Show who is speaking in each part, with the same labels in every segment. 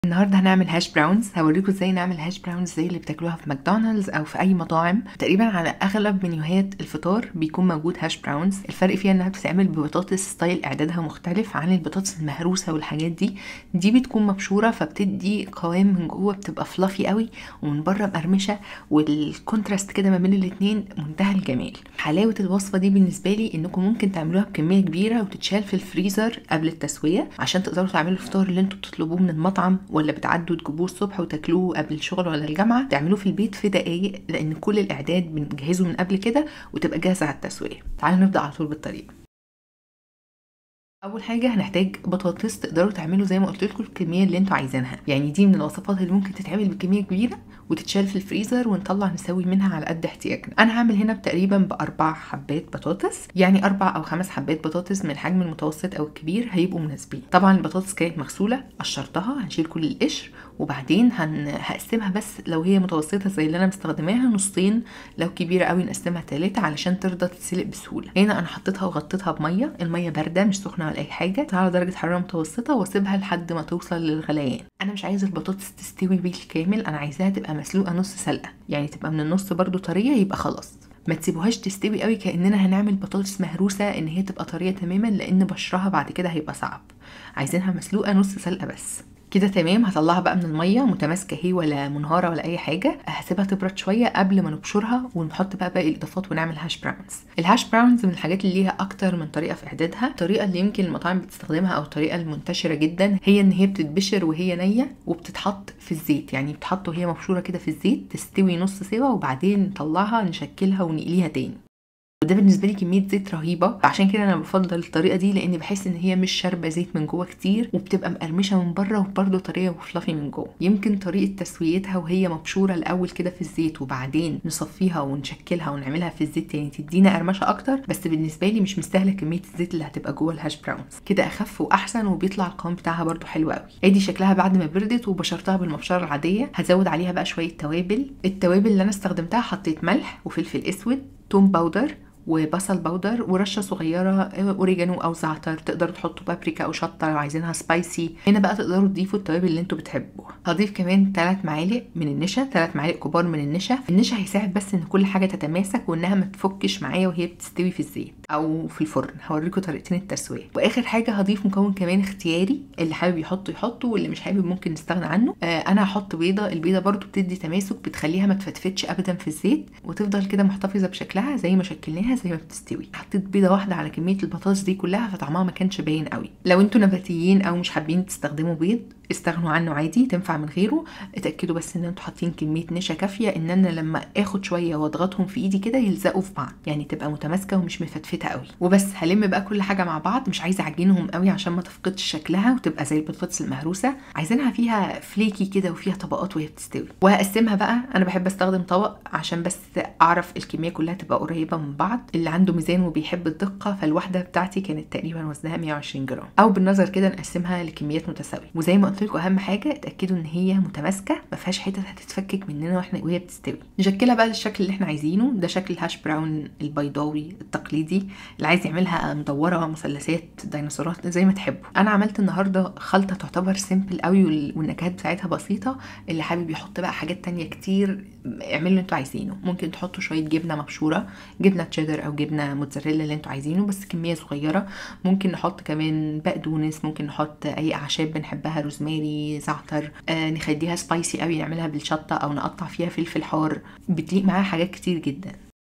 Speaker 1: النهارده هنعمل هاش براونز هوريكم ازاي نعمل هاش براونز زي اللي بتاكلوها في ماكدونالدز او في اي مطاعم تقريبا على اغلب منيوهات الفطار بيكون موجود هاش براونز الفرق فيها انها بتتعمل ببطاطس ستايل اعدادها مختلف عن البطاطس المهروسه والحاجات دي دي بتكون مبشوره فبتدي قوام من جوه بتبقى فلافي قوي ومن بره مقرمشه والكونتراست كده ما بين الاتنين منتهى الجمال حلاوه الوصفه دي بالنسبه لي انكم ممكن تعملوها بكميه كبيره وتتشال في الفريزر قبل التسويه عشان تقدروا تعملوا الفطار اللي انتوا بتطلبوه من المطعم ولا بتعدوا تجيبوه الصبح وتاكلوه قبل الشغل ولا الجامعه تعملوه في البيت في دقايق لان كل الاعداد بنجهزه من قبل كده وتبقى جاهزه على التسويه تعالوا نبدا على طول بالطريقه اول حاجه هنحتاج بطاطس تقدروا تعملوا زي ما قلت لكم الكميه اللي انتوا عايزينها يعني دي من الوصفات اللي ممكن تتعمل بكميه كبيره وتتشال في الفريزر ونطلع نسوي منها على قد احتياجنا انا هعمل هنا تقريبا باربع حبات بطاطس يعني اربع او خمس حبات بطاطس من الحجم المتوسط او الكبير هيبقوا مناسبين طبعا البطاطس كانت مغسوله قشرتها هنشيل كل القشر وبعدين هن... هقسمها بس لو هي متوسطه زي اللي انا مستخدماها نصين لو كبيره قوي نقسمها تلاتة علشان ترضى تتسلق بسهوله هنا انا حطيتها وغطيتها بميه الميه بارده مش سخنه ولا اي حاجه على درجه حراره متوسطه واسيبها لحد ما توصل للغليان انا مش عايزه البطاطس تستوي بالكامل انا عايزاها تبقى مسلوقه نص سلقه يعني تبقى من النص برضو طريه يبقى خلاص ما تسيبوهاش تستوي قوي كاننا هنعمل بطاطس مهروسه ان هي تبقى طريه تماما لان بشرها بعد كده هيبقى صعب عايزينها مسلوقه نص سلقه بس كده تمام هطلعها بقى من الميه متماسكه هي ولا منهاره ولا اي حاجه هسيبها تبرد شويه قبل ما نبشرها ونحط بقى باقي الاضافات ونعمل هاش براونز الهاش براونز من الحاجات اللي ليها اكتر من طريقه في اعدادها الطريقه اللي يمكن المطاعم بتستخدمها او الطريقه المنتشره جدا هي ان هي بتتبشر وهي نيه وبتتحط في الزيت يعني بتحط وهي مبشوره كده في الزيت تستوي نص سوا وبعدين نطلعها نشكلها ونقليها تاني وده بالنسبه لي كميه زيت رهيبه عشان كده انا بفضل الطريقه دي لاني بحس ان هي مش شاربه زيت من جوه كتير وبتبقى مقرمشه من بره وبرده طريه وفلافي من جوه يمكن طريقه تسويتها وهي مبشوره الاول كده في الزيت وبعدين نصفيها ونشكلها ونعملها في الزيت تاني تدينا قرمشه اكتر بس بالنسبه لي مش مستاهله كميه الزيت اللي هتبقى جوه الهاش براونز كده اخف واحسن وبيطلع القوام بتاعها برده حلو قوي ادي شكلها بعد ما بردت وبشرتها بالمبشره العاديه هزود عليها بقى شويه توابل التوابل اللي انا استخدمتها حطيت ملح وفلفل اسود توم باودر وبصل بودر ورشه صغيره اوريجانو او زعتر تقدروا تحطوا بابريكا او شطه لو عايزينها سبايسي هنا بقى تقدروا تضيفوا التوابل اللي انتوا بتحبوها هضيف كمان 3 معالق من النشا 3 معالق كبار من النشا النشا هيساعد بس ان كل حاجه تتماسك وانها ما تفكش معايا وهي بتستوي في الزيت او في الفرن هوريكم طريقتين التسويه واخر حاجه هضيف مكون كمان اختياري اللي حابب يحطه يحطه واللي مش حابب ممكن نستغنى عنه آه انا هحط بيضه البيضه برده بتدي تماسك بتخليها ما تفتفتش ابدا في الزيت وتفضل كده محتفظه بشكلها زي ما شكلناها زي ما بتستوي حطيت بيضه واحده على كميه البطاطس دي كلها فطعمها ما كانش باين قوي لو انتوا نباتيين او مش حابين تستخدموا بيض استغنوا عنه عادي تنفع من غيره اتاكدوا بس ان انتوا حاطين كميه نشا كافيه ان انا لما اخد شويه واضغطهم في ايدي كده يلزقوا في بعض يعني تبقى متماسكه ومش مفتفته قوي وبس هلم بقى كل حاجه مع بعض مش عايزه اعجنهم قوي عشان ما تفقدش شكلها وتبقى زي البطاطس المهروسه عايزينها فيها فليكي كده وفيها طبقات وهي بتستوي وهقسمها بقى انا بحب استخدم طبق عشان بس اعرف الكميه كلها تبقى قريبه من بعض اللي عنده ميزان وبيحب الدقه فالواحده بتاعتي كانت تقريبا وزنها 120 جرام او بالنظر كده نقسمها لكميات متساويه وزي ما قلت لكم اهم حاجه اتاكدوا ان هي متماسكه ما فيهاش حتت هتتفكك مننا واحنا وهي بتستوي نشكلها بقى للشكل اللي احنا عايزينه ده شكل الهاش براون البيضاوي التقليدي اللي عايز يعملها مدوره مثلثات ديناصورات زي ما تحبوا انا عملت النهارده خلطه تعتبر سيمبل قوي والنكهات بتاعتها بسيطه اللي حابب يحط بقى حاجات تانية كتير اعملوا اللي انتوا عايزينه ممكن تحطوا شويه جبنه مبشوره جبنه تشيدر او جبنه موتزاريلا اللي انتوا عايزينه بس كميه صغيره ممكن نحط كمان بقدونس ممكن نحط اي اعشاب بنحبها روزماري زعتر آه نخليها سبايسي قوي نعملها بالشطه او نقطع فيها فلفل حار بتليق معاها حاجات كتير جدا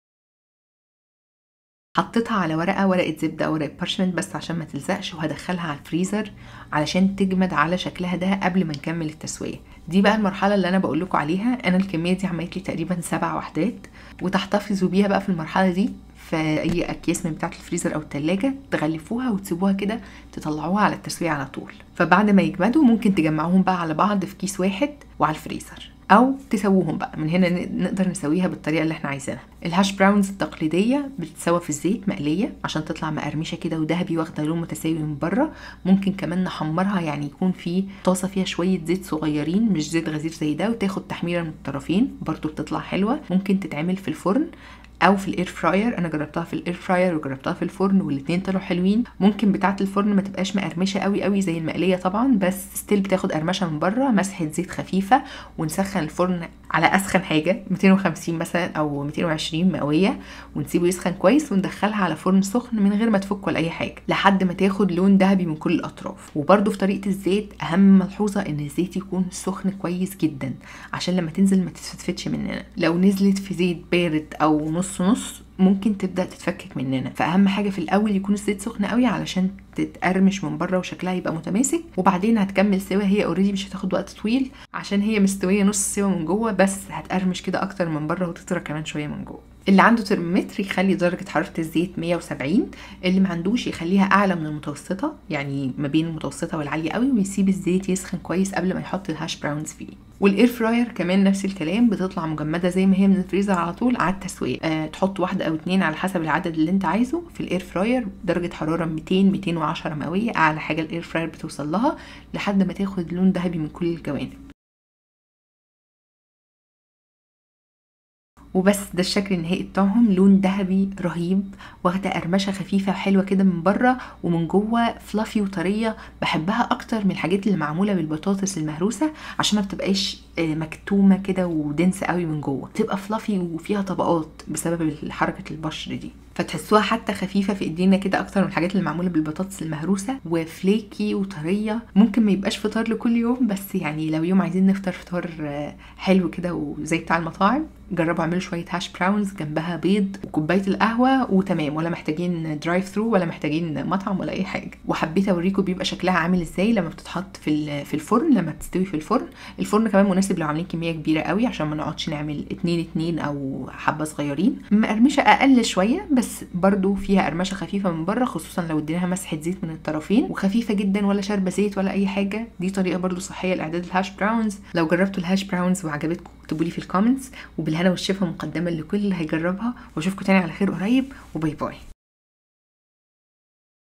Speaker 1: حطيتها على ورقه ورقه زبده ورقه بارشمنت بس عشان ما تلزقش وهدخلها على الفريزر علشان تجمد على شكلها ده قبل ما نكمل التسويه دي بقى المرحله اللي انا بقول لكم عليها انا الكميه دي عملت لي تقريبا سبع وحدات وتحتفظوا بيها بقى في المرحله دي في اي اكياس من بتاعه الفريزر او التلاجة تغلفوها وتسيبوها كده تطلعوها على التسويه على طول فبعد ما يجمدوا ممكن تجمعوهم بقى على بعض في كيس واحد وعلى الفريزر او تسووهم بقى من هنا نقدر نسويها بالطريقه اللي احنا عايزينها الهاش براونز التقليديه بتتسوى في الزيت مقليه عشان تطلع مقرمشه كده وذهبي واخده لون متساوي من بره ممكن كمان نحمرها يعني يكون في طاسه فيها شويه زيت صغيرين مش زيت غزير زي ده وتاخد تحميره من الطرفين برضو بتطلع حلوه ممكن تتعمل في الفرن او في الاير فراير انا جربتها في الاير فراير وجربتها في الفرن والاثنين طلعوا حلوين ممكن بتاعه الفرن ما تبقاش مقرمشه قوي قوي زي المقليه طبعا بس ستيل بتاخد قرمشه من بره مسحه زيت خفيفه ونسخن الفرن على اسخن حاجه 250 مثلا او 220 مئويه ونسيبه يسخن كويس وندخلها على فرن سخن من غير ما تفك ولا اي حاجه لحد ما تاخد لون ذهبي من كل الاطراف وبرده في طريقه الزيت اهم ملحوظه ان الزيت يكون سخن كويس جدا عشان لما تنزل ما تتفتفتش مننا لو نزلت في زيت بارد او نص نص ممكن تبدا تتفكك مننا فاهم حاجه في الاول يكون الزيت سخن قوي علشان تتقرمش من بره وشكلها يبقى متماسك وبعدين هتكمل سوا هي اوريدي مش هتاخد وقت طويل عشان هي مستويه نص سوا من جوه بس هتقرمش كده اكتر من بره وتطرى كمان شويه من جوه اللي عنده ترمومتر يخلي درجة حرارة الزيت 170 اللي ما عندوش يخليها أعلى من المتوسطة يعني ما بين المتوسطة والعالية قوي ويسيب الزيت يسخن كويس قبل ما يحط الهاش براونز فيه والاير فراير كمان نفس الكلام بتطلع مجمده زي ما هي من الفريزر على طول على التسويه أه تحط واحده او اتنين على حسب العدد اللي انت عايزه في الاير فراير درجه حراره 200 210 مئويه اعلى حاجه الاير فراير بتوصل لها لحد ما تاخد لون ذهبي من كل الجوانب وبس ده الشكل النهائي بتاعهم لون ذهبي رهيب واخده قرمشه خفيفه وحلوه كده من بره ومن جوه فلافي وطريه بحبها اكتر من الحاجات اللي معموله بالبطاطس المهروسه عشان ما بتبقاش مكتومه كده ودنس قوي من جوه تبقى فلافي وفيها طبقات بسبب حركه البشر دي فتحسوها حتى خفيفه في ايدينا كده اكتر من الحاجات اللي معموله بالبطاطس المهروسه وفليكي وطريه ممكن ما يبقاش فطار لكل يوم بس يعني لو يوم عايزين نفطر فطار حلو كده وزي بتاع المطاعم جربوا اعملوا شويه هاش براونز جنبها بيض وكوبايه القهوه وتمام ولا محتاجين درايف ثرو ولا محتاجين مطعم ولا اي حاجه وحبيت اوريكم بيبقى شكلها عامل ازاي لما بتتحط في في الفرن لما بتستوي في الفرن الفرن كمان مناسب لو عاملين كميه كبيره قوي عشان ما نقعدش نعمل اتنين اتنين او حبه صغيرين مقرمشه اقل شويه بس برضو فيها قرمشه خفيفه من بره خصوصا لو اديناها مسحه زيت من الطرفين وخفيفه جدا ولا شاربه زيت ولا اي حاجه دي طريقه برضو صحيه لاعداد الهاش براونز لو جربتوا الهاش براونز وعجبتكم اكتبوا لي في الكومنتس وبالهنا والشفا مقدما لكل اللي هيجربها واشوفكم تاني على خير قريب وباي باي